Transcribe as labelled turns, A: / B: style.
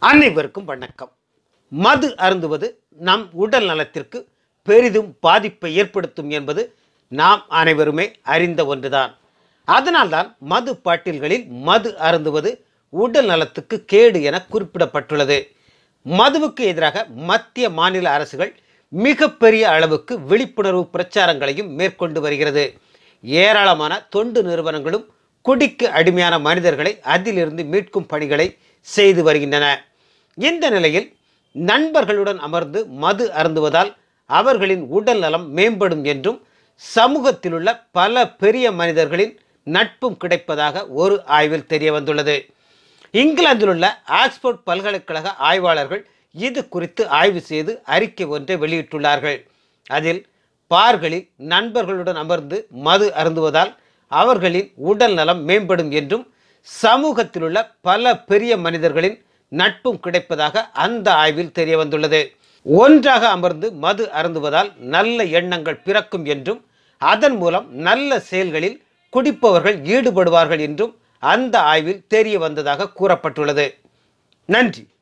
A: அனைவருக்கும் வணக்கம் மது அருந்துவது நம் உடல் நலத்திற்கு பெரிதும் பாதிப்பை ஏற்படுத்தும் என்பது நாம் அனைவருமே அறிந்த ஒன்றுதான் அதனால்தான் மது பாட்டில்களில் மது அருந்துவது உடல் நலத்துக்கு கேடு என குறிப்பிடப்பட்டுள்ளது மதுவுக்கு எதிராக மத்திய மாநில அரசுகள் மிகப்பெரிய அளவுக்கு விழிப்புணர்வு பிரச்சாரங்களையும் மேற்கொண்டு வருகிறது ஏராளமான தொண்டு நிறுவனங்களும் குடிக்கு அடிமையான மனிதர்களை அதிலிருந்து மீட்கும் பணிகளை செய்து வருகின்றன இந்த நிலையில் நண்பர்களுடன் அமர்ந்து மது அருந்துவதால் அவர்களின் உடல் நலம் மேம்படும் என்றும் சமூகத்தில் உள்ள பல பெரிய மனிதர்களின் நட்பும் கிடைப்பதாக ஒரு ஆய்வில் தெரிய வந்துள்ளது இங்கிலாந்தில் உள்ள ஆக்ஸ்போர்ட் பல்கலைக்கழக ஆய்வாளர்கள் இது குறித்து ஆய்வு செய்து அறிக்கை ஒன்றை வெளியிட்டுள்ளார்கள் அதில் பார்களில் நண்பர்களுடன் அமர்ந்து மது அருந்துவதால் அவர்களின் உடல் நலம் மேம்படும் என்றும் சமூகத்தில் உள்ள பல பெரிய மனிதர்களின் நட்பும் கிடைப்பதாக அந்த ஆய்வில் தெரிய வந்துள்ளது ஒன்றாக அமர்ந்து மது அருந்துவதால் நல்ல எண்ணங்கள் பிறக்கும் என்றும் அதன் மூலம் நல்ல செயல்களில் குடிப்பவர்கள் ஈடுபடுவார்கள் என்றும் அந்த ஆய்வில் தெரிய வந்ததாக கூறப்பட்டுள்ளது நன்றி